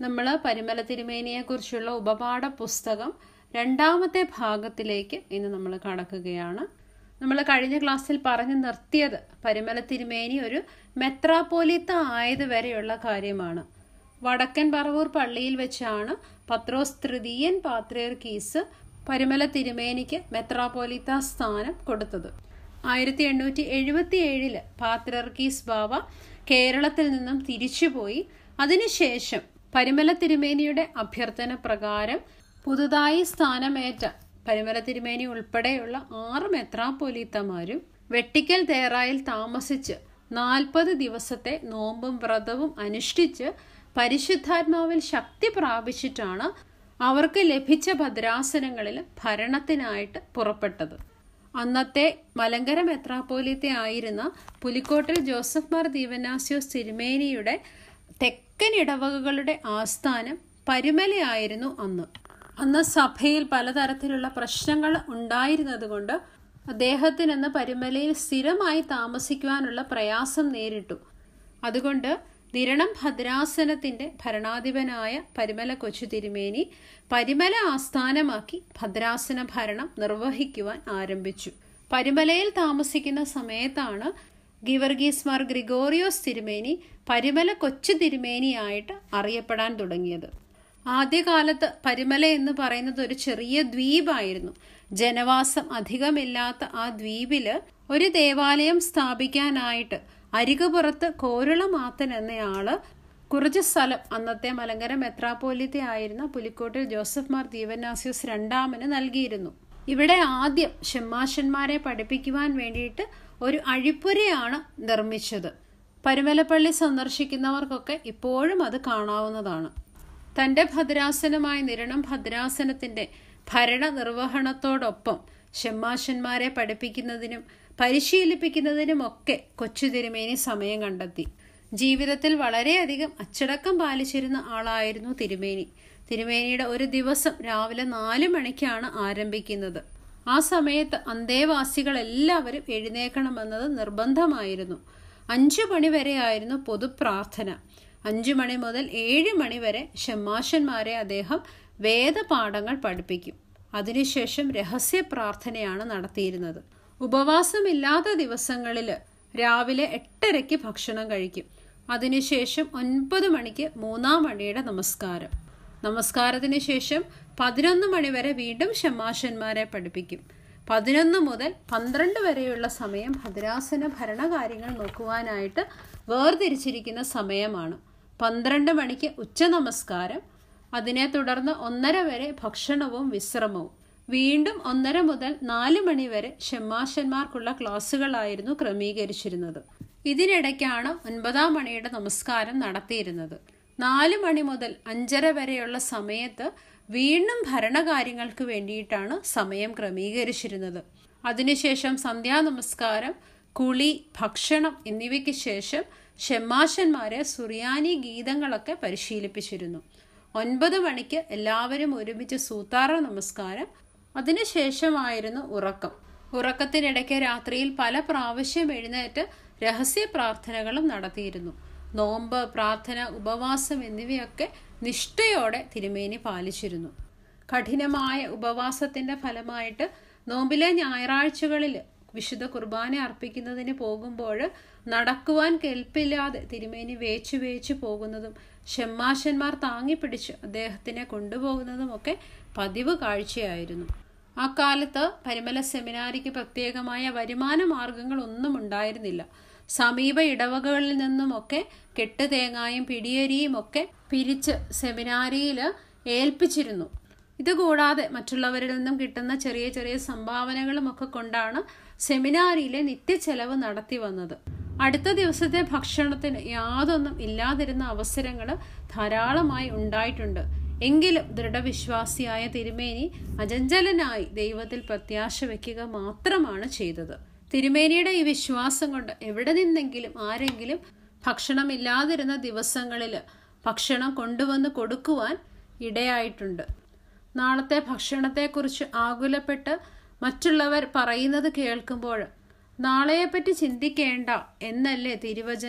നമ്മൾ പരിമല തിരുമേനിയെക്കുറിച്ചുള്ള ഉപപാഠ പുസ്തകം രണ്ടാമത്തെ ഭാഗത്തിലേക്ക് ഇന്ന് നമ്മൾ കടക്കുകയാണ് നമ്മൾ കഴിഞ്ഞ ക്ലാസ്സിൽ പറഞ്ഞു നിർത്തിയത് പരിമല തിരുമേനി ഒരു മെത്രാപ്പോലിത്ത ആയത് വരെയുള്ള കാര്യമാണ് വടക്കൻ പറവൂർ പള്ളിയിൽ വെച്ചാണ് പത്രോസ് തൃതീയൻ പാത്രിയർക്കീസ് പരിമല തിരുമേനിക്ക് മെത്രാപ്പോലിത്ത സ്ഥാനം കൊടുത്തത് ആയിരത്തി എണ്ണൂറ്റി എഴുപത്തി ഏഴില് പാത്രിയർക്കീസ് ബാവ കേരളത്തിൽ നിന്നും തിരിച്ചുപോയി അതിനുശേഷം പരിമല തിരുമേനിയുടെ അഭ്യർത്ഥന പ്രകാരം പുതുതായി സ്ഥാനമേറ്റ പരിമല തിരുമേനി ഉൾപ്പെടെയുള്ള ആറ് മെത്രാപ്പൊലീത്തമാരും വെട്ടിക്കൽ തേറായിൽ താമസിച്ച് നാൽപ്പത് ദിവസത്തെ നോമ്പും വ്രതവും അനുഷ്ഠിച്ച് പരിശുദ്ധാത്മാവിൽ ശക്തി പ്രാപിച്ചിട്ടാണ് അവർക്ക് ലഭിച്ച ഭദ്രാസനങ്ങളിൽ ഭരണത്തിനായിട്ട് പുറപ്പെട്ടത് അന്നത്തെ മലങ്കര മെത്രാപ്പോലിത്തെ ആയിരുന്ന പുലിക്കോട്ടിൽ ജോസഫ് മാർ ദീവനാസ്യോസ് തിരുമേനിയുടെ തെക്കൻ ഇടവകകളുടെ ആസ്ഥാനം പരിമലയായിരുന്നു അന്ന് അന്ന് സഭയിൽ പലതരത്തിലുള്ള പ്രശ്നങ്ങൾ ഉണ്ടായിരുന്നതുകൊണ്ട് അദ്ദേഹത്തിനെന്ന് പരിമലയിൽ സ്ഥിരമായി താമസിക്കുവാനുള്ള പ്രയാസം നേരിട്ടു അതുകൊണ്ട് നിരണം ഭദ്രാസനത്തിന്റെ ഭരണാധിപനായ പരിമല കൊച്ചു തിരുമേനി പരിമല ആസ്ഥാനമാക്കി ഭദ്രാസന ഭരണം നിർവഹിക്കുവാൻ ആരംഭിച്ചു പരിമലയിൽ താമസിക്കുന്ന സമയത്താണ് ഗിവർഗീസ് മാർ ഗ്രിഗോറിയോസ് തിരുമേനി പരിമല കൊച്ചു തിരുമേനിയായിട്ട് അറിയപ്പെടാൻ തുടങ്ങിയത് ആദ്യകാലത്ത് പരിമല എന്ന് പറയുന്നത് ഒരു ചെറിയ ദ്വീപായിരുന്നു ജനവാസം അധികമില്ലാത്ത ആ ദ്വീപില് ഒരു ദേവാലയം സ്ഥാപിക്കാനായിട്ട് അരികുപുറത്ത് കോരുളമാത്തൻ എന്നയാള് കുറച്ച് സ്ഥലം അന്നത്തെ മലങ്കര മെത്രാപ്പോലിത്തെ ആയിരുന്ന പുലിക്കോട്ടിൽ ജോസഫ് മാർ ദീവനാസ്യൂസ് രണ്ടാമന് നൽകിയിരുന്നു ഇവിടെ ആദ്യം ഷെമ്മാശന്മാരെ പഠിപ്പിക്കുവാൻ വേണ്ടിയിട്ട് ഒരു അഴിപ്പുരയാണ് നിർമ്മിച്ചത് പരുമലപ്പള്ളി സന്ദർശിക്കുന്നവർക്കൊക്കെ ഇപ്പോഴും അത് കാണാവുന്നതാണ് തന്റെ ഭദ്രാസനമായ നിരണം ഭദ്രാസനത്തിന്റെ ഭരണ നിർവഹണത്തോടൊപ്പം ഷെമ്മാശന്മാരെ പഠിപ്പിക്കുന്നതിനും പരിശീലിപ്പിക്കുന്നതിനുമൊക്കെ കൊച്ചു തിരുമേനി സമയം കണ്ടെത്തി ജീവിതത്തിൽ വളരെയധികം അച്ചടക്കം പാലിച്ചിരുന്ന ആളായിരുന്നു തിരുമേനി തിരുമേനിയുടെ ഒരു ദിവസം രാവിലെ നാല് മണിക്കാണ് ആരംഭിക്കുന്നത് ആ സമയത്ത് അന്തേവാസികൾ എല്ലാവരും എഴുന്നേക്കണമെന്നത് നിർബന്ധമായിരുന്നു അഞ്ചു മണി വരെയായിരുന്നു പൊതുപ്രാർത്ഥന അഞ്ചു മണി മുതൽ ഏഴ് മണി വരെ ഷമ്മാശന്മാരെ അദ്ദേഹം വേദപാഠങ്ങൾ പഠിപ്പിക്കും അതിനുശേഷം രഹസ്യ പ്രാർത്ഥനയാണ് നടത്തിയിരുന്നത് ഉപവാസമില്ലാത്ത ദിവസങ്ങളിൽ രാവിലെ എട്ടരയ്ക്ക് ഭക്ഷണം കഴിക്കും അതിനുശേഷം ഒൻപത് മണിക്ക് മൂന്നാം മണിയുടെ നമസ്കാരം നമസ്കാരത്തിന് ശേഷം പതിനൊന്ന് മണി വരെ വീണ്ടും ഷമാശന്മാരെ പഠിപ്പിക്കും പതിനൊന്ന് മുതൽ പന്ത്രണ്ട് വരെയുള്ള സമയം ഭദ്രാസന ഭരണകാര്യങ്ങൾ നോക്കുവാനായിട്ട് വേർതിരിച്ചിരിക്കുന്ന സമയമാണ് പന്ത്രണ്ട് മണിക്ക് ഉച്ച നമസ്കാരം അതിനെ തുടർന്ന് ഒന്നര വരെ ഭക്ഷണവും വിശ്രമവും വീണ്ടും ഒന്നര മുതൽ നാല് മണി വരെ ഷെമ്മാശന്മാർക്കുള്ള ക്ലാസ്സുകളായിരുന്നു ക്രമീകരിച്ചിരുന്നത് ഇതിനിടയ്ക്കാണ് ഒൻപതാം മണിയുടെ നമസ്കാരം നടത്തിയിരുന്നത് നാല് മണി മുതൽ അഞ്ചര വരെയുള്ള സമയത്ത് വീണ്ടും ഭരണകാര്യങ്ങൾക്ക് വേണ്ടിയിട്ടാണ് സമയം ക്രമീകരിച്ചിരുന്നത് അതിനുശേഷം സന്ധ്യാനമസ്കാരം കുളി ഭക്ഷണം എന്നിവയ്ക്ക് ശേഷം ഷെമ്മാശന്മാരെ സുറിയാനി ഗീതങ്ങളൊക്കെ പരിശീലിപ്പിച്ചിരുന്നു ഒൻപത് മണിക്ക് എല്ലാവരും ഒരുമിച്ച് സൂത്താറ നമസ്കാരം അതിനുശേഷമായിരുന്നു ഉറക്കം ഉറക്കത്തിനിടയ്ക്ക് രാത്രിയിൽ പല പ്രാവശ്യം എഴുന്നേറ്റ് രഹസ്യ പ്രാർത്ഥനകളും നടത്തിയിരുന്നു നോമ്പ് പ്രാർത്ഥന ഉപവാസം എന്നിവയൊക്കെ നിഷ്ഠയോടെ തിരുമേനി പാലിച്ചിരുന്നു കഠിനമായ ഉപവാസത്തിന്റെ ഫലമായിട്ട് നോമ്പിലെ ഞായറാഴ്ചകളിൽ വിശുദ്ധ കുർബാന അർപ്പിക്കുന്നതിന് പോകുമ്പോൾ നടക്കുവാൻ കെൽപ്പില്ലാതെ തിരുമേനി വേച്ചു വേച്ചു പോകുന്നതും ഷെമ്മാശന്മാർ താങ്ങിപ്പിടിച്ച് അദ്ദേഹത്തിനെ കൊണ്ടുപോകുന്നതുമൊക്കെ പതിവ് കാഴ്ചയായിരുന്നു ആ കാലത്ത് പരിമല സെമിനാരിക്ക് പ്രത്യേകമായ വരുമാന മാർഗങ്ങളൊന്നും ഉണ്ടായിരുന്നില്ല സമീപ ഇടവകകളിൽ നിന്നുമൊക്കെ കെട്ടുതേങ്ങായും പിടിയരിയും ഒക്കെ പിരിച്ച് സെമിനാരിയിൽ ഏൽപ്പിച്ചിരുന്നു ഇതുകൂടാതെ മറ്റുള്ളവരിൽ നിന്നും കിട്ടുന്ന ചെറിയ ചെറിയ സംഭാവനകളും ഒക്കെ കൊണ്ടാണ് സെമിനാരിയിലെ നിത്യച്ചെലവ് നടത്തി വന്നത് അടുത്ത ദിവസത്തെ ഭക്ഷണത്തിന് യാതൊന്നും ഇല്ലാതിരുന്ന അവസരങ്ങൾ ധാരാളമായി ഉണ്ടായിട്ടുണ്ട് എങ്കിലും ദൃഢവിശ്വാസിയായ തിരുമേനി അജഞ്ചലനായി ദൈവത്തിൽ പ്രത്യാശ വയ്ക്കുക മാത്രമാണ് ചെയ്തത് തിരുമേനിയുടെ ഈ വിശ്വാസം കൊണ്ട് എവിടെ നിന്നെങ്കിലും ആരെങ്കിലും ഭക്ഷണമില്ലാതിരുന്ന ദിവസങ്ങളിൽ ഭക്ഷണം കൊണ്ടുവന്ന് കൊടുക്കുവാൻ ഇടയായിട്ടുണ്ട് നാളത്തെ ഭക്ഷണത്തെക്കുറിച്ച് ആകുലപ്പെട്ട് മറ്റുള്ളവർ പറയുന്നത് കേൾക്കുമ്പോൾ നാളെയെപ്പറ്റി ചിന്തിക്കേണ്ട എന്നല്ലേ തിരുവചനം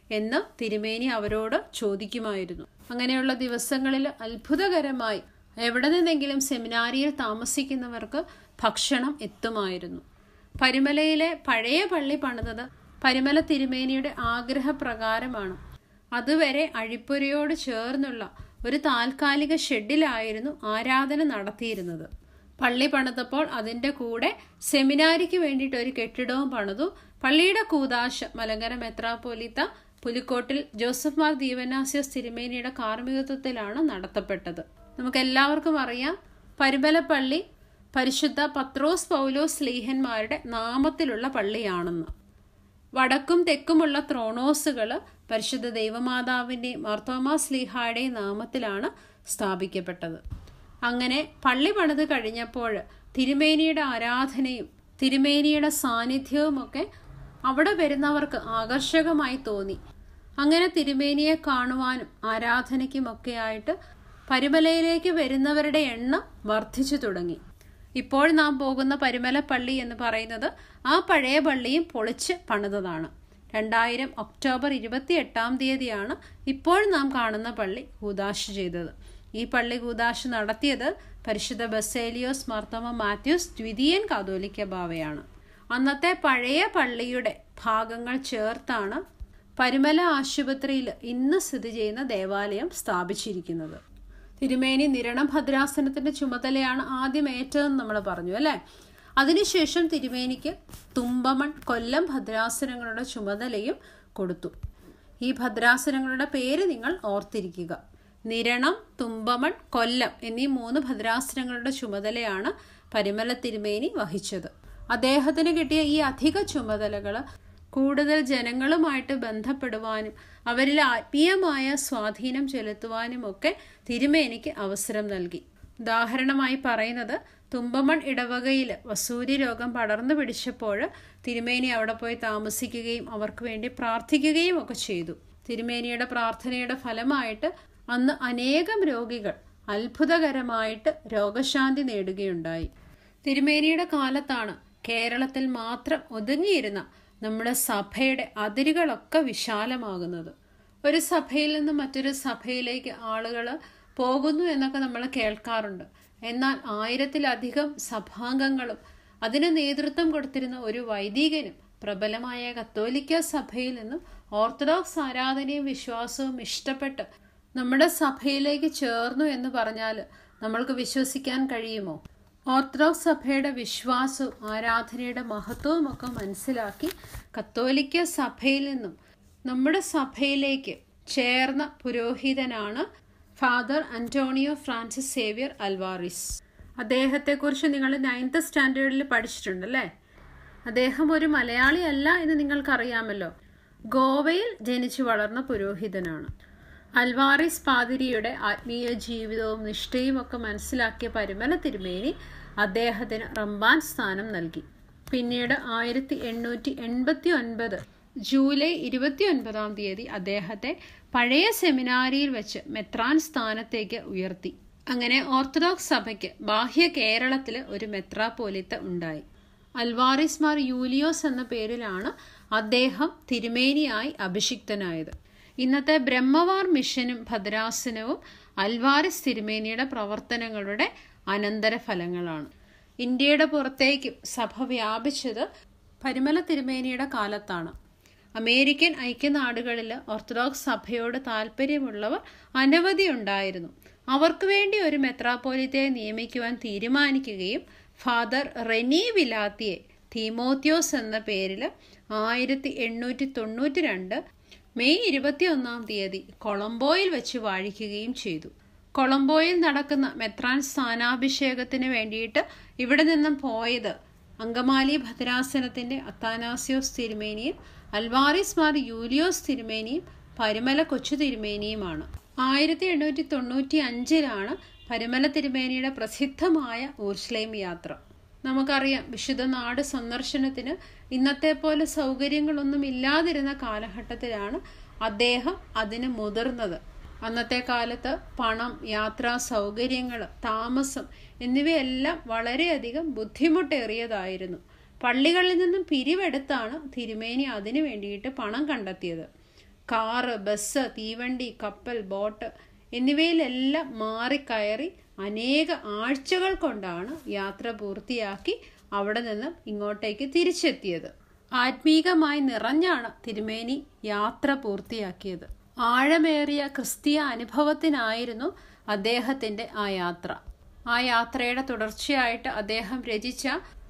എന്ന് തിരുമേനി അവരോട് ചോദിക്കുമായിരുന്നു അങ്ങനെയുള്ള ദിവസങ്ങളിൽ അത്ഭുതകരമായി എവിടെ നിന്നെങ്കിലും സെമിനാരിയിൽ താമസിക്കുന്നവർക്ക് ഭക്ഷണം എത്തുമായിരുന്നു പരിമലയിലെ പഴയ പള്ളി പണിതത് പരിമല തിരുമേനിയുടെ ആഗ്രഹപ്രകാരമാണ് അതുവരെ അഴിപ്പുരയോട് ചേർന്നുള്ള ഒരു താൽക്കാലിക ഷെഡിലായിരുന്നു ആരാധന നടത്തിയിരുന്നത് പള്ളി പണിതപ്പോൾ അതിൻ്റെ കൂടെ സെമിനാരിക്ക് വേണ്ടിയിട്ട് ഒരു കെട്ടിടവും പണിതു പള്ളിയുടെ കൂതാശ മലങ്കര മെത്രാപ്പോലിത്ത പുലിക്കോട്ടിൽ ജോസഫ് മാർ ദീവനാസ്യസ് തിരുമേനിയുടെ കാർമ്മികത്വത്തിലാണ് നടത്തപ്പെട്ടത് നമുക്ക് എല്ലാവർക്കും അറിയാം പരിമല പള്ളി പരിശുദ്ധ പത്രോസ് പൗലോസ് ലീഹന്മാരുടെ നാമത്തിലുള്ള പള്ളിയാണെന്ന് വടക്കും തെക്കുമുള്ള ത്രോണോസുകൾ പരിശുദ്ധ ദൈവമാതാവിൻ്റെയും മാർത്തോമാ സ്ലീഹായുടെയും നാമത്തിലാണ് സ്ഥാപിക്കപ്പെട്ടത് അങ്ങനെ പള്ളി പണിത് കഴിഞ്ഞപ്പോൾ തിരുമേനിയുടെ ആരാധനയും തിരുമേനിയുടെ സാന്നിധ്യവുമൊക്കെ അവിടെ വരുന്നവർക്ക് ആകർഷകമായി തോന്നി അങ്ങനെ തിരുമേനിയെ കാണുവാനും ആരാധനയ്ക്കുമൊക്കെയായിട്ട് പരിമലയിലേക്ക് വരുന്നവരുടെ എണ്ണം വർദ്ധിച്ചു തുടങ്ങി ഇപ്പോൾ നാം പോകുന്ന പരിമല പള്ളി എന്ന് പറയുന്നത് ആ പഴയ പള്ളിയും പൊളിച്ച് പണിതതാണ് രണ്ടായിരം ഒക്ടോബർ ഇരുപത്തി എട്ടാം തീയതിയാണ് ഇപ്പോൾ നാം കാണുന്ന പള്ളി കൂതാശ ചെയ്തത് ഈ പള്ളി കൂതാശ നടത്തിയത് പരിശുദ്ധ ബസേലിയോസ് മാർത്തോമ മാത്യൂസ് ദ്വിതീയൻ കാതോലിക്ക ബാവയാണ് അന്നത്തെ പഴയ പള്ളിയുടെ ഭാഗങ്ങൾ ചേർത്താണ് പരിമല ആശുപത്രിയിൽ ഇന്ന് സ്ഥിതി ചെയ്യുന്ന ദേവാലയം സ്ഥാപിച്ചിരിക്കുന്നത് തിരുമേനി നിരണം ഭദ്രാസനത്തിന്റെ ചുമതലയാണ് ആദ്യം ഏറ്റതെന്ന് നമ്മൾ പറഞ്ഞു അല്ലേ അതിനുശേഷം തിരുമേനിക്ക് തുമ്പമൺ കൊല്ലം ഭദ്രാസനങ്ങളുടെ ചുമതലയും കൊടുത്തു ഈ ഭദ്രാസനങ്ങളുടെ പേര് നിങ്ങൾ ഓർത്തിരിക്കുക നിരണം തുമ്പമൺ കൊല്ലം എന്നീ മൂന്ന് ഭദ്രാസനങ്ങളുടെ ചുമതലയാണ് പരിമല തിരുമേനി വഹിച്ചത് അദ്ദേഹത്തിന് കിട്ടിയ ഈ അധിക ചുമതലകൾ കൂടുതൽ ജനങ്ങളുമായിട്ട് ബന്ധപ്പെടുവാനും അവരിൽ ആത്മീയമായ സ്വാധീനം ചെലുത്തുവാനും ഒക്കെ തിരുമേനിക്ക് അവസരം നൽകി ഉദാഹരണമായി പറയുന്നത് തുമ്പമൺ ഇടവകയിൽ വസൂരി രോഗം പടർന്നു പിടിച്ചപ്പോൾ തിരുമേനി അവിടെ പോയി താമസിക്കുകയും അവർക്ക് വേണ്ടി പ്രാർത്ഥിക്കുകയും ഒക്കെ ചെയ്തു തിരുമേനിയുടെ പ്രാർത്ഥനയുടെ ഫലമായിട്ട് അന്ന് അനേകം രോഗികൾ അത്ഭുതകരമായിട്ട് രോഗശാന്തി നേടുകയുണ്ടായി തിരുമേനിയുടെ കാലത്താണ് കേരളത്തിൽ മാത്രം ഒതുങ്ങിയിരുന്ന നമ്മുടെ സഭയുടെ അതിരുകളൊക്കെ വിശാലമാകുന്നത് ഒരു സഭയിൽ നിന്ന് മറ്റൊരു സഭയിലേക്ക് ആളുകൾ പോകുന്നു എന്നൊക്കെ നമ്മൾ കേൾക്കാറുണ്ട് എന്നാൽ ആയിരത്തിലധികം സഭാംഗങ്ങളും അതിന് നേതൃത്വം കൊടുത്തിരുന്ന ഒരു വൈദികനും പ്രബലമായ കത്തോലിക്ക സഭയിൽ നിന്നും ഓർത്തഡോക്സ് ആരാധനയും വിശ്വാസവും ഇഷ്ടപ്പെട്ട് നമ്മുടെ സഭയിലേക്ക് ചേർന്നു എന്ന് പറഞ്ഞാൽ നമ്മൾക്ക് വിശ്വസിക്കാൻ കഴിയുമോ ഓർത്തഡോക്സ് സഭയുടെ വിശ്വാസവും ആരാധനയുടെ മഹത്വവും ഒക്കെ മനസ്സിലാക്കി കത്തോലിക്ക സഭയിൽ നിന്നും നമ്മുടെ സഭയിലേക്ക് ചേർന്ന പുരോഹിതനാണ് father Antonio Francis Xavier Alvares അദ്ദേഹത്തെക്കുറിച്ച് നിങ്ങൾ നയൻത്ത് സ്റ്റാൻഡേർഡിൽ പഠിച്ചിട്ടുണ്ടല്ലേ അദ്ദേഹം ഒരു മലയാളി അല്ല എന്ന് നിങ്ങൾക്കറിയാമല്ലോ ഗോവയിൽ ജനിച്ചു വളർന്ന പുരോഹിതനാണ് അൽവാറിസ് പാതിരിയുടെ ആത്മീയ ജീവിതവും നിഷ്ഠയും ഒക്കെ മനസ്സിലാക്കിയ പരിമല തിരുമേനി അദ്ദേഹത്തിന് റംബാൻ സ്ഥാനം നൽകി പിന്നീട് ആയിരത്തി എണ്ണൂറ്റി എൺപത്തി ഒൻപത് ജൂലൈ ഇരുപത്തി ഒൻപതാം തീയതി അദ്ദേഹത്തെ പഴയ സെമിനാരിയിൽ വെച്ച് മെത്രാൻ സ്ഥാനത്തേക്ക് ഉയർത്തി അങ്ങനെ ഓർത്തഡോക്സ് സഭയ്ക്ക് ബാഹ്യ കേരളത്തിൽ ഒരു മെത്രാപോലിത്ത ഉണ്ടായി അൽവാറിസ് മാർ യൂലിയോസ് എന്ന പേരിലാണ് അദ്ദേഹം തിരുമേനിയായി അഭിഷിക്തനായത് ഇന്നത്തെ ബ്രഹ്മവാർ മിഷനും ഭദ്രാസനവും അൽവാറിസ് തിരുമേനിയുടെ പ്രവർത്തനങ്ങളുടെ അനന്തരഫലങ്ങളാണ് ഇന്ത്യയുടെ പുറത്തേക്കും സഭ വ്യാപിച്ചത് പരിമല തിരുമേനിയുടെ കാലത്താണ് അമേരിക്കൻ ഐക്യനാടുകളിൽ ഓർത്തഡോക്സ് സഭയോട് താല്പര്യമുള്ളവർ അനവധി ഉണ്ടായിരുന്നു അവർക്ക് വേണ്ടി ഒരു മെത്രാപ്പോലിത്തയെ നിയമിക്കുവാൻ തീരുമാനിക്കുകയും ഫാദർ റെനി വിലാത്തിയെ തീമോത്യോസ് എന്ന പേരിൽ ആയിരത്തി എണ്ണൂറ്റി തൊണ്ണൂറ്റി രണ്ട് മെയ് ഇരുപത്തിയൊന്നാം തീയതി കൊളംബോയിൽ വെച്ച് വാഴിക്കുകയും ചെയ്തു കൊളംബോയിൽ നടക്കുന്ന മെത്രാൻ സ്ഥാനാഭിഷേകത്തിന് വേണ്ടിയിട്ട് ഇവിടെ നിന്നും പോയത് അങ്കമാലി ഭദ്രാസനത്തിന്റെ അത്താനാസിയോസ് തിരുമേനിയും അൽവാറിസ് മാർ യൂലിയോസ് തിരുമേനിയും പരിമല കൊച്ചു തിരുമേനിയുമാണ് ആയിരത്തി എണ്ണൂറ്റി തൊണ്ണൂറ്റി അഞ്ചിലാണ് പരിമല തിരുമേനിയുടെ പ്രസിദ്ധമായ ഊർസ്ലേം യാത്ര നമുക്കറിയാം വിശുദ്ധ നാട് സന്ദർശനത്തിന് ഇന്നത്തെ പോലെ സൗകര്യങ്ങളൊന്നും ഇല്ലാതിരുന്ന കാലഘട്ടത്തിലാണ് അദ്ദേഹം അതിന് മുതിർന്നത് അന്നത്തെ കാലത്ത് പണം യാത്രാ സൗകര്യങ്ങൾ താമസം എന്നിവയെല്ലാം വളരെയധികം ബുദ്ധിമുട്ടേറിയതായിരുന്നു പള്ളികളിൽ നിന്നും പിരിവെടുത്താണ് തിരുമേനി അതിനു വേണ്ടിയിട്ട് പണം കണ്ടെത്തിയത് കാറ് ബസ് തീവണ്ടി കപ്പൽ ബോട്ട് എന്നിവയിലെല്ലാം മാറിക്കയറി അനേക ആഴ്ചകൾ കൊണ്ടാണ് യാത്ര പൂർത്തിയാക്കി അവിടെ നിന്നും ഇങ്ങോട്ടേക്ക് തിരിച്ചെത്തിയത് ആത്മീകമായി നിറഞ്ഞാണ് തിരുമേനി യാത്ര പൂർത്തിയാക്കിയത് ആഴമേറിയ ക്രിസ്തീയ അനുഭവത്തിനായിരുന്നു അദ്ദേഹത്തിന്റെ ആ യാത്ര ആ യാത്രയുടെ തുടർച്ചയായിട്ട് അദ്ദേഹം രചിച്ച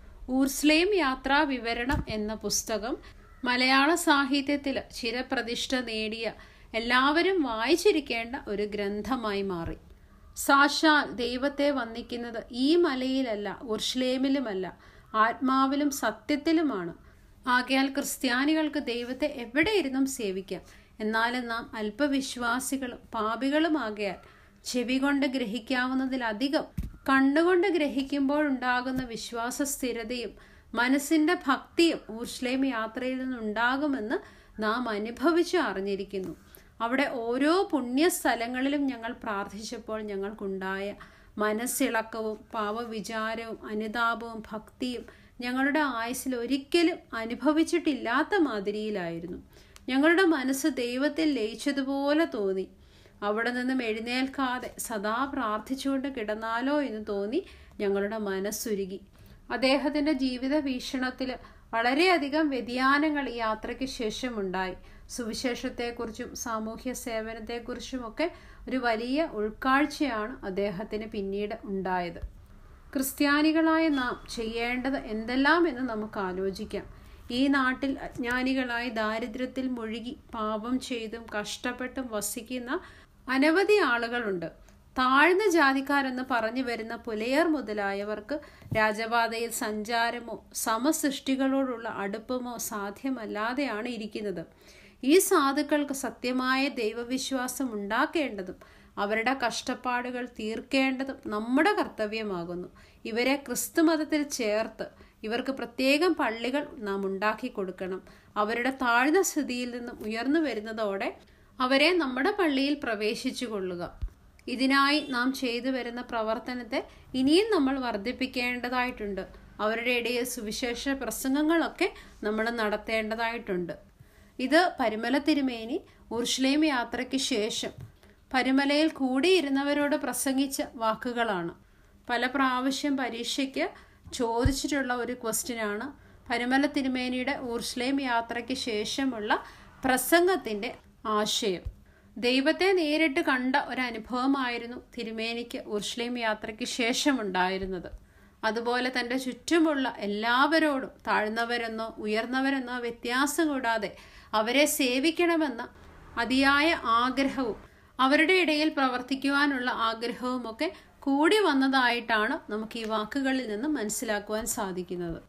ഊർസ്ലേം യാത്രാ വിവരണം എന്ന പുസ്തകം മലയാള സാഹിത്യത്തിൽ ചിരപ്രതിഷ്ഠ നേടിയ എല്ലാവരും വായിച്ചിരിക്കേണ്ട ഒരു ഗ്രന്ഥമായി മാറി സാക്ഷാൽ ദൈവത്തെ വന്ദിക്കുന്നത് ഈ മലയിലല്ല ഉർഷ്ലേമിലുമല്ല ആത്മാവിലും സത്യത്തിലുമാണ് ആകയാൽ ക്രിസ്ത്യാനികൾക്ക് ദൈവത്തെ എവിടെയിരുന്നും സേവിക്കാം എന്നാലും നാം അല്പവിശ്വാസികളും പാപികളുമാകയാൽ ചെവി കൊണ്ട് ഗ്രഹിക്കാവുന്നതിലധികം കണ്ണുകൊണ്ട് ഗ്രഹിക്കുമ്പോഴുണ്ടാകുന്ന വിശ്വാസ സ്ഥിരതയും മനസ്സിന്റെ ഭക്തിയും ഊർഷ്ലേം യാത്രയിൽ നിന്നുണ്ടാകുമെന്ന് നാം അനുഭവിച്ചു അറിഞ്ഞിരിക്കുന്നു അവിടെ ഓരോ പുണ്യ സ്ഥലങ്ങളിലും ഞങ്ങൾ പ്രാർത്ഥിച്ചപ്പോൾ ഞങ്ങൾക്കുണ്ടായ മനസ്സിളക്കവും പാവവിചാരവും അനുതാപവും ഭക്തിയും ഞങ്ങളുടെ ആയുസ്സിൽ ഒരിക്കലും അനുഭവിച്ചിട്ടില്ലാത്ത മാതിരിയിലായിരുന്നു ഞങ്ങളുടെ മനസ്സ് ദൈവത്തിൽ ലയിച്ചതുപോലെ തോന്നി അവിടെ നിന്നും എഴുന്നേൽക്കാതെ സദാ പ്രാർത്ഥിച്ചുകൊണ്ട് കിടന്നാലോ എന്ന് തോന്നി ഞങ്ങളുടെ മനസ്സുരുകി അദ്ദേഹത്തിന്റെ ജീവിത വീക്ഷണത്തിൽ വളരെയധികം വ്യതിയാനങ്ങൾ ഈ യാത്രയ്ക്ക് ശേഷമുണ്ടായി സുവിശേഷത്തെക്കുറിച്ചും സാമൂഹ്യ സേവനത്തെക്കുറിച്ചുമൊക്കെ ഒരു വലിയ ഉൾക്കാഴ്ചയാണ് അദ്ദേഹത്തിന് പിന്നീട് ഉണ്ടായത് ക്രിസ്ത്യാനികളായ നാം ചെയ്യേണ്ടത് എന്തെല്ലാം എന്ന് നമുക്ക് ആലോചിക്കാം ഈ നാട്ടിൽ അജ്ഞാനികളായി ദാരിദ്ര്യത്തിൽ മുഴുകി പാപം ചെയ്തും കഷ്ടപ്പെട്ടും വസിക്കുന്ന അനവധി ആളുകളുണ്ട് താഴ്ന്ന ജാതിക്കാരെന്ന് പറഞ്ഞു വരുന്ന പുലയർ മുതലായവർക്ക് രാജപാതയിൽ സഞ്ചാരമോ സമസൃഷ്ടികളോടുള്ള അടുപ്പമോ സാധ്യമല്ലാതെയാണ് ഇരിക്കുന്നത് ഈ സാധുക്കൾക്ക് സത്യമായ ദൈവവിശ്വാസം ഉണ്ടാക്കേണ്ടതും അവരുടെ കഷ്ടപ്പാടുകൾ തീർക്കേണ്ടതും നമ്മുടെ കർത്തവ്യമാകുന്നു ഇവരെ ക്രിസ്തുമതത്തിൽ ചേർത്ത് ഇവർക്ക് പ്രത്യേകം പള്ളികൾ നാം ഉണ്ടാക്കി കൊടുക്കണം അവരുടെ താഴ്ന്ന സ്ഥിതിയിൽ നിന്നും ഉയർന്നു വരുന്നതോടെ അവരെ നമ്മുടെ പള്ളിയിൽ പ്രവേശിച്ചു കൊള്ളുക ഇതിനായി നാം ചെയ്തു വരുന്ന പ്രവർത്തനത്തെ ഇനിയും നമ്മൾ വർദ്ധിപ്പിക്കേണ്ടതായിട്ടുണ്ട് അവരുടെ ഇടയിൽ സുവിശേഷ പ്രസംഗങ്ങളൊക്കെ നമ്മൾ നടത്തേണ്ടതായിട്ടുണ്ട് ഇത് പരിമല തിരുമേനി ഉർഷ്ലേം യാത്രയ്ക്ക് ശേഷം പരിമലയിൽ കൂടിയിരുന്നവരോട് പ്രസംഗിച്ച വാക്കുകളാണ് പല പ്രാവശ്യം പരീക്ഷയ്ക്ക് ചോദിച്ചിട്ടുള്ള ഒരു ക്വസ്റ്റ്യനാണ് പരിമല തിരുമേനിയുടെ ഊർഷ്ലേം യാത്രയ്ക്ക് ശേഷമുള്ള പ്രസംഗത്തിന്റെ ആശയം ദൈവത്തെ നേരിട്ട് കണ്ട ഒരു അനുഭവമായിരുന്നു തിരുമേനിക്ക് ഉർഷ്ലേം യാത്രയ്ക്ക് ശേഷമുണ്ടായിരുന്നത് അതുപോലെ തൻ്റെ ചുറ്റുമുള്ള എല്ലാവരോടും താഴ്ന്നവരെന്നോ ഉയർന്നവരെന്നോ വ്യത്യാസം കൂടാതെ അവരെ സേവിക്കണമെന്ന അതിയായ ആഗ്രഹവും അവരുടെ ഇടയിൽ പ്രവർത്തിക്കുവാനുള്ള ആഗ്രഹവുമൊക്കെ കൂടി വന്നതായിട്ടാണ് നമുക്ക് ഈ വാക്കുകളിൽ നിന്ന് മനസ്സിലാക്കുവാൻ സാധിക്കുന്നത്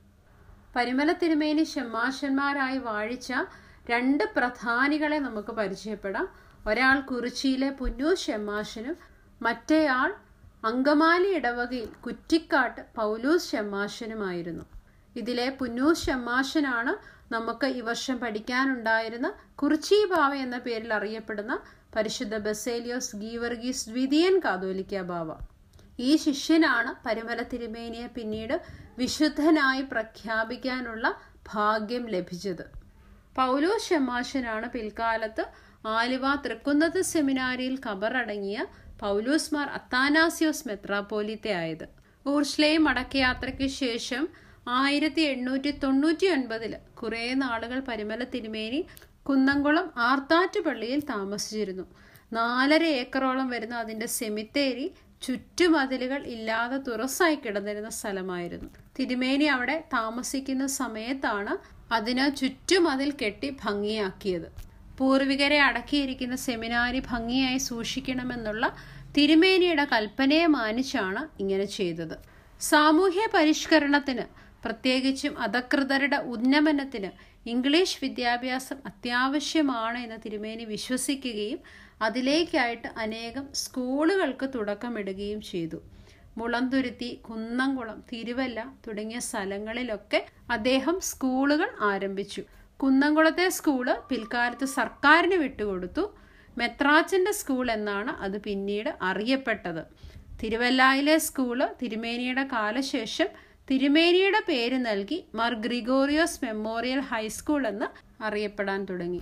പരിമല തിരുമേനി ഷമ്മാശന്മാരായി വാഴിച്ച രണ്ട് പ്രധാനികളെ നമുക്ക് പരിചയപ്പെടാം ഒരാൾ കുറിച്ചിയിലെ പുന്നൂർ ഷെമ്മാശനും മറ്റേയാൾ അങ്കമാലി ഇടവകയിൽ കുറ്റിക്കാട്ട് പൗലൂസ് ഷെമ്മാശനുമായിരുന്നു ഇതിലെ പുന്നൂർ ഷെമ്മാശനാണ് നമുക്ക് ഈ വർഷം പഠിക്കാനുണ്ടായിരുന്ന കുറിച്ചി ബാവ എന്ന പേരിൽ അറിയപ്പെടുന്ന പരിശുദ്ധ ബസേലിയോസ് ഗീവർഗീസ് ദ്വിതീയൻ കാതോലിക്ക ബാവ ഈ ശിഷ്യനാണ് പരിമല തിരുമേനിയെ പിന്നീട് വിശുദ്ധനായി പ്രഖ്യാപിക്കാനുള്ള ഭാഗ്യം ലഭിച്ചത് പൗലോ ഷമാശനാണ് പിൽക്കാലത്ത് ആലുവ തൃക്കുന്നത്ത് സെമിനാരിയിൽ കബറടങ്ങിയ പൗലൂസ്മാർ അത്താനാസിയോസ് മെത്രാപ്പോലിത്തെ ആയത് ഊർഷ്ലേം മടക്കയാത്രയ്ക്ക് ശേഷം ആയിരത്തി എണ്ണൂറ്റി തൊണ്ണൂറ്റി ഒൻപതില് കുറേ നാളുകൾ പരിമല തിരുമേനി കുന്നംകുളം ആർത്താറ്റ് പള്ളിയിൽ താമസിച്ചിരുന്നു നാലര ഏക്കറോളം വരുന്ന അതിന്റെ സെമിത്തേരി ചുറ്റുമതിലുകൾ ഇല്ലാതെ തുറസായി കിടന്നിരുന്ന സ്ഥലമായിരുന്നു തിരുമേനി അവിടെ താമസിക്കുന്ന സമയത്താണ് അതിന് ചുറ്റുമതിൽ കെട്ടി ഭംഗിയാക്കിയത് പൂർവികരെ അടക്കിയിരിക്കുന്ന സെമിനാരി ഭംഗിയായി സൂക്ഷിക്കണമെന്നുള്ള തിരുമേനിയുടെ കൽപ്പനയെ മാനിച്ചാണ് ഇങ്ങനെ ചെയ്തത് സാമൂഹ്യ പരിഷ്കരണത്തിന് പ്രത്യേകിച്ചും അധകൃതരുടെ ഉന്നമനത്തിന് ഇംഗ്ലീഷ് വിദ്യാഭ്യാസം അത്യാവശ്യമാണ് എന്ന് തിരുമേനി വിശ്വസിക്കുകയും അതിലേക്കായിട്ട് അനേകം സ്കൂളുകൾക്ക് തുടക്കമിടുകയും ചെയ്തു മുളന്തുരുത്തി കുന്നംകുളം തിരുവല്ല തുടങ്ങിയ സ്ഥലങ്ങളിലൊക്കെ അദ്ദേഹം സ്കൂളുകൾ ആരംഭിച്ചു കുന്നംകുളത്തെ സ്കൂള് പിൽക്കാലത്ത് സർക്കാരിന് വിട്ടുകൊടുത്തു മെത്രാച്ചന്റെ സ്കൂൾ എന്നാണ് അത് പിന്നീട് അറിയപ്പെട്ടത് തിരുവല്ലായിലെ സ്കൂള് തിരുമേനിയുടെ കാലശേഷം തിരുമേനിയുടെ പേര് നൽകി മാർ ഗ്രിഗോറിയോസ് മെമ്മോറിയൽ ഹൈസ്കൂൾ എന്ന് അറിയപ്പെടാൻ തുടങ്ങി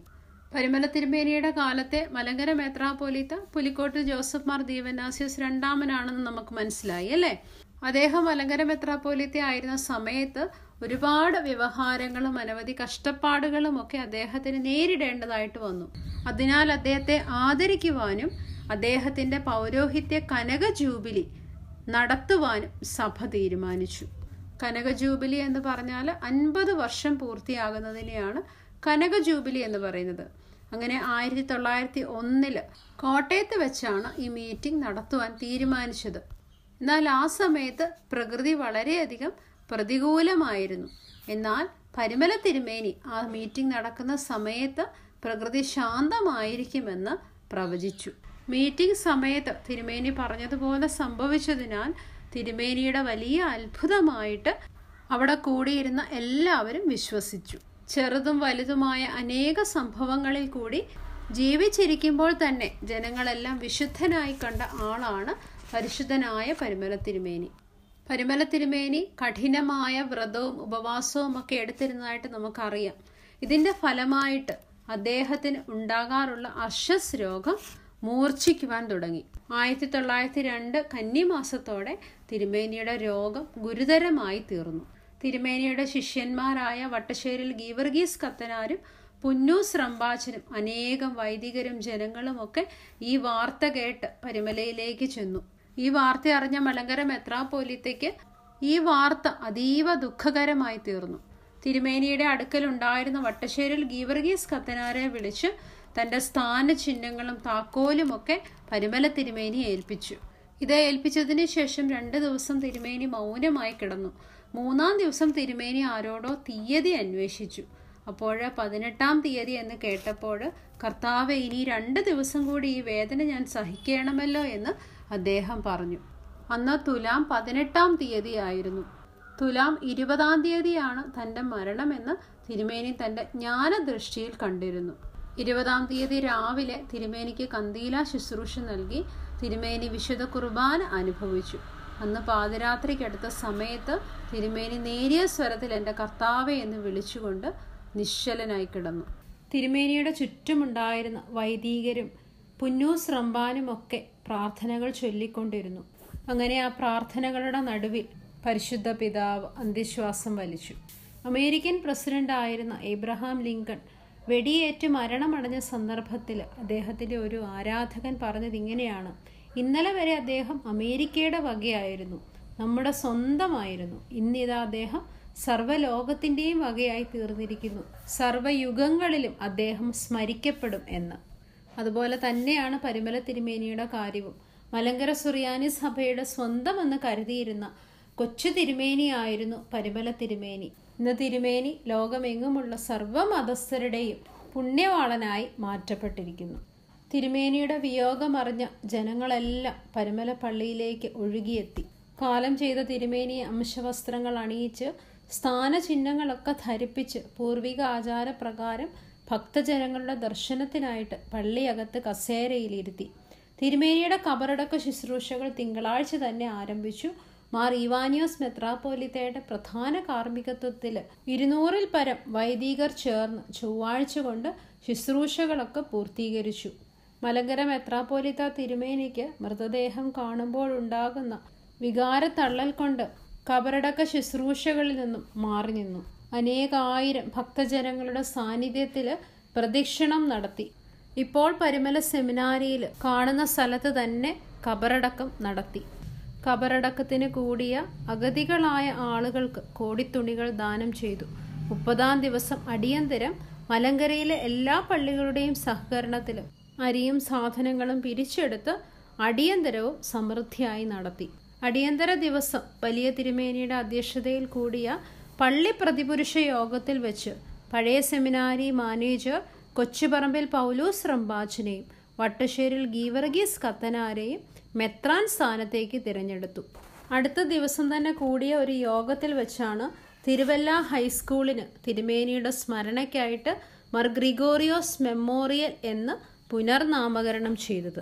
പരിമല തിരുമേനിയുടെ കാലത്തെ മലങ്കര മെത്രാപോലീത്ത പുലിക്കോട്ട് ജോസഫ് മാർ ദീവനാസ്യസ് രണ്ടാമനാണെന്ന് നമുക്ക് മനസ്സിലായി അല്ലേ അദ്ദേഹം മലങ്കര മെത്രാപോലീത്ത ആയിരുന്ന സമയത്ത് ഒരുപാട് വ്യവഹാരങ്ങളും അനവധി കഷ്ടപ്പാടുകളും ഒക്കെ അദ്ദേഹത്തിന് നേരിടേണ്ടതായിട്ട് വന്നു അതിനാൽ അദ്ദേഹത്തെ ആദരിക്കുവാനും അദ്ദേഹത്തിന്റെ പൗരോഹിത്യ കനക ജൂബിലി നടത്തുവാനും സഭ തീരുമാനിച്ചു കനക ജൂബിലി എന്ന് പറഞ്ഞാൽ അൻപത് വർഷം പൂർത്തിയാകുന്നതിനെയാണ് കനക ജൂബിലി എന്ന് പറയുന്നത് അങ്ങനെ ആയിരത്തി തൊള്ളായിരത്തി ഒന്നില് കോട്ടയത്ത് വെച്ചാണ് ഈ മീറ്റിംഗ് നടത്തുവാൻ തീരുമാനിച്ചത് എന്നാൽ ആ സമയത്ത് പ്രകൃതി വളരെയധികം പ്രതികൂലമായിരുന്നു എന്നാൽ പരിമല തിരുമേനി ആ മീറ്റിംഗ് നടക്കുന്ന സമയത്ത് പ്രകൃതി ശാന്തമായിരിക്കുമെന്ന് പ്രവചിച്ചു മീറ്റിംഗ് സമയത്ത് തിരുമേനി പറഞ്ഞതുപോലെ സംഭവിച്ചതിനാൽ തിരുമേനിയുടെ വലിയ അത്ഭുതമായിട്ട് അവിടെ കൂടിയിരുന്ന എല്ലാവരും വിശ്വസിച്ചു ചെറുതും വലുതുമായ അനേക സംഭവങ്ങളിൽ കൂടി ജീവിച്ചിരിക്കുമ്പോൾ തന്നെ ജനങ്ങളെല്ലാം വിശുദ്ധനായി കണ്ട ആളാണ് പരിശുദ്ധനായ പരിമല തിരുമേനി പരിമല തിരുമേനി കഠിനമായ വ്രതവും ഉപവാസവും ഒക്കെ എടുത്തിരുന്നതായിട്ട് നമുക്കറിയാം ഇതിന്റെ ഫലമായിട്ട് അദ്ദേഹത്തിന് ഉണ്ടാകാറുള്ള അർഷസ് രോഗം മൂർച്ഛിക്കുവാൻ തുടങ്ങി ആയിരത്തി തൊള്ളായിരത്തി രണ്ട് കന്നിമാസത്തോടെ തിരുമേനിയുടെ രോഗം ഗുരുതരമായി തീർന്നു തിരുമേനിയുടെ ശിഷ്യന്മാരായ വട്ടശ്ശേരിൽ ഗീവർഗീസ് കത്തനാരും പുന്നൂസ് റമ്പാച്ചനും അനേകം വൈദികരും ജനങ്ങളും ഒക്കെ ഈ വാർത്ത കേട്ട് പരിമലയിലേക്ക് ചെന്നു ഈ വാർത്ത അറിഞ്ഞ മലങ്കര മെത്രാപോലിത്തയ്ക്ക് ഈ വാർത്ത അതീവ ദുഃഖകരമായി തീർന്നു തിരുമേനിയുടെ അടുക്കലുണ്ടായിരുന്ന വട്ടശ്ശേരിൽ ഗീവർഗീസ് കത്തനാരെ വിളിച്ച് തന്റെ സ്ഥാന ചിഹ്നങ്ങളും താക്കോലും ഒക്കെ പരിമല തിരുമേനി ഏൽപ്പിച്ചു ഇത് ഏൽപ്പിച്ചതിന് ശേഷം രണ്ട് ദിവസം തിരുമേനി മൗനമായി കിടന്നു മൂന്നാം ദിവസം തിരുമേനി ആരോടോ തീയതി അന്വേഷിച്ചു അപ്പോൾ പതിനെട്ടാം തീയതി എന്ന് കേട്ടപ്പോൾ കർത്താവ് ഇനി രണ്ട് ദിവസം കൂടി ഈ വേദന ഞാൻ സഹിക്കണമല്ലോ എന്ന് അദ്ദേഹം പറഞ്ഞു അന്ന് തുലാം പതിനെട്ടാം തീയതി ആയിരുന്നു തുലാം ഇരുപതാം തീയതിയാണ് തൻ്റെ മരണമെന്ന് തിരുമേനി തൻ്റെ ജ്ഞാനദൃഷ്ടിയിൽ കണ്ടിരുന്നു ഇരുപതാം തീയതി രാവിലെ തിരുമേനിക്ക് കന്തീല ശുശ്രൂഷ നൽകി തിരുമേനി വിശുദ്ധ കുർബാന അനുഭവിച്ചു അന്ന് പാതിരാത്രിക്കടുത്ത സമയത്ത് തിരുമേനി നേരിയ സ്വരത്തിൽ എൻ്റെ കർത്താവെ എന്ന് വിളിച്ചുകൊണ്ട് നിശ്ചലനായി കിടന്നു തിരുമേനിയുടെ ചുറ്റുമുണ്ടായിരുന്ന വൈദികരും പുന്നൂസ് റമ്പാനുമൊക്കെ പ്രാർത്ഥനകൾ ചൊല്ലിക്കൊണ്ടിരുന്നു അങ്ങനെ ആ പ്രാർത്ഥനകളുടെ നടുവിൽ പരിശുദ്ധ പിതാവ് അന്ത്യശ്വാസം വലിച്ചു അമേരിക്കൻ പ്രസിഡന്റ് ആയിരുന്ന എബ്രഹാം ലിങ്കൺ വെടിയേറ്റ് മരണമടഞ്ഞ സന്ദർഭത്തിൽ അദ്ദേഹത്തിൻ്റെ ഒരു ആരാധകൻ പറഞ്ഞത് ഇങ്ങനെയാണ് ഇന്നലെ വരെ അദ്ദേഹം അമേരിക്കയുടെ വകയായിരുന്നു നമ്മുടെ സ്വന്തമായിരുന്നു ഇന്നിതാ അദ്ദേഹം സർവ്വലോകത്തിൻ്റെയും വകയായി തീർന്നിരിക്കുന്നു സർവ്വയുഗങ്ങളിലും അദ്ദേഹം സ്മരിക്കപ്പെടും എന്ന് അതുപോലെ തന്നെയാണ് പരിമല തിരുമേനിയുടെ കാര്യവും മലങ്കര സുറിയാനി സഭയുടെ സ്വന്തമെന്ന് കരുതിയിരുന്ന കൊച്ചു തിരുമേനിയായിരുന്നു പരിമല തിരുമേനി ഇന്ന് തിരുമേനി ലോകമെങ്ങുമുള്ള സർവ്വമതസ്ഥരുടെയും പുണ്യവാളനായി മാറ്റപ്പെട്ടിരിക്കുന്നു തിരുമേനിയുടെ വിയോഗമറിഞ്ഞ ജനങ്ങളെല്ലാം പരിമല പള്ളിയിലേക്ക് ഒഴുകിയെത്തി കാലം ചെയ്ത തിരുമേനിയെ അംശവസ്ത്രങ്ങൾ അണിയിച്ച് സ്ഥാനചിഹ്നങ്ങളൊക്കെ ധരിപ്പിച്ച് പൂർവിക ആചാരപ്രകാരം ഭക്തജനങ്ങളുടെ ദർശനത്തിനായിട്ട് പള്ളിയകത്ത് കസേരയിലിരുത്തി തിരുമേനിയുടെ കബറടക്ക ശുശ്രൂഷകൾ തിങ്കളാഴ്ച തന്നെ ആരംഭിച്ചു മാർ ഇവാനിയോസ് മെത്രാപ്പോലിത്തയുടെ പ്രധാന കാർമ്മികത്വത്തിൽ ഇരുന്നൂറിൽ പരം വൈദികർ ചേർന്ന് ചൊവ്വാഴ്ച കൊണ്ട് ശുശ്രൂഷകളൊക്കെ പൂർത്തീകരിച്ചു മലങ്കര മെത്രാപ്പോലിത്ത തിരുമേനിക്ക് മൃതദേഹം കാണുമ്പോൾ ഉണ്ടാകുന്ന വികാരത്തള്ളൽ കൊണ്ട് കബറടക്ക ശുശ്രൂഷകളിൽ നിന്നും മാറി നിന്നു അനേകായിരം ഭക്തജനങ്ങളുടെ സാന്നിധ്യത്തിൽ പ്രദക്ഷിണം നടത്തി ഇപ്പോൾ പരിമല സെമിനാരിയിൽ കാണുന്ന സ്ഥലത്ത് തന്നെ കബറടക്കം നടത്തി കബറടക്കത്തിന് കൂടിയ അഗതികളായ ആളുകൾക്ക് കോടിത്തുണികൾ ദാനം ചെയ്തു മുപ്പതാം ദിവസം അടിയന്തരം മലങ്കരയിലെ എല്ലാ പള്ളികളുടെയും സഹകരണത്തിൽ അരിയും സാധനങ്ങളും പിരിച്ചെടുത്ത് അടിയന്തരവും സമൃദ്ധിയായി നടത്തി അടിയന്തര ദിവസം വലിയ തിരുമേനിയുടെ അധ്യക്ഷതയിൽ കൂടിയ പള്ളി പ്രതിപുരുഷ യോഗത്തിൽ വെച്ച് പഴയ സെമിനാരി മാനേജർ കൊച്ചുപറമ്പിൽ പൗലൂസ് റംബാച്ചിനെയും വട്ടശ്ശേരിൽ ഗീവർഗീസ് കത്തനാരെയും മെത്രാൻ സ്ഥാനത്തേക്ക് തിരഞ്ഞെടുത്തു അടുത്ത ദിവസം തന്നെ കൂടിയ ഒരു യോഗത്തിൽ വെച്ചാണ് തിരുവല്ല ഹൈസ്കൂളിന് തിരുമേനിയുടെ സ്മരണയ്ക്കായിട്ട് മർ ഗ്രിഗോറിയോസ് മെമ്മോറിയൽ എന്ന് പുനർനാമകരണം ചെയ്തത്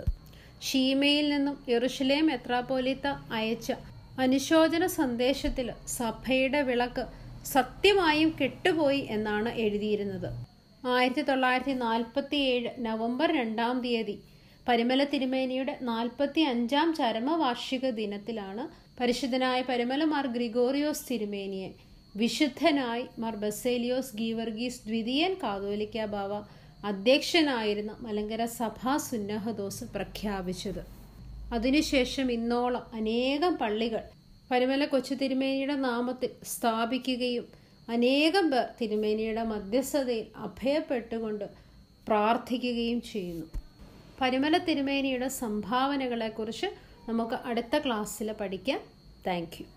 ഷീമയിൽ നിന്നും യെറുഷലേം മെത്രാപ്പോലിത്ത അയച്ച അനുശോചന സന്ദേശത്തിൽ സഭയുടെ വിളക്ക് സത്യമായും കെട്ടുപോയി എന്നാണ് എഴുതിയിരുന്നത് ആയിരത്തി തൊള്ളായിരത്തി നാൽപ്പത്തി ഏഴ് നവംബർ രണ്ടാം തീയതി പരിമല തിരുമേനിയുടെ നാൽപ്പത്തി അഞ്ചാം ചരമവാർഷിക ദിനത്തിലാണ് പരിശുദ്ധനായ പരിമല മാർ ഗ്രിഗോറിയോസ് തിരുമേനിയെ വിശുദ്ധനായി മാർ ബസേലിയോസ് ഗീവർഗീസ് ദ്വിതീയൻ കാതോലിക്ക ബാവ അധ്യക്ഷനായിരുന്ന മലങ്കര സഭാ സുന്നഹദോസ് പ്രഖ്യാപിച്ചത് അതിനുശേഷം ഇന്നോളം അനേകം പള്ളികൾ പരിമല കൊച്ചു തിരുമേനിയുടെ നാമത്തിൽ സ്ഥാപിക്കുകയും അനേകം പേർ തിരുമേനിയുടെ മധ്യസ്ഥതയിൽ അഭയപ്പെട്ടുകൊണ്ട് പ്രാർത്ഥിക്കുകയും ചെയ്യുന്നു പരിമല തിരുമേനിയുടെ സംഭാവനകളെക്കുറിച്ച് നമുക്ക് അടുത്ത ക്ലാസ്സിൽ പഠിക്കാം താങ്ക് യു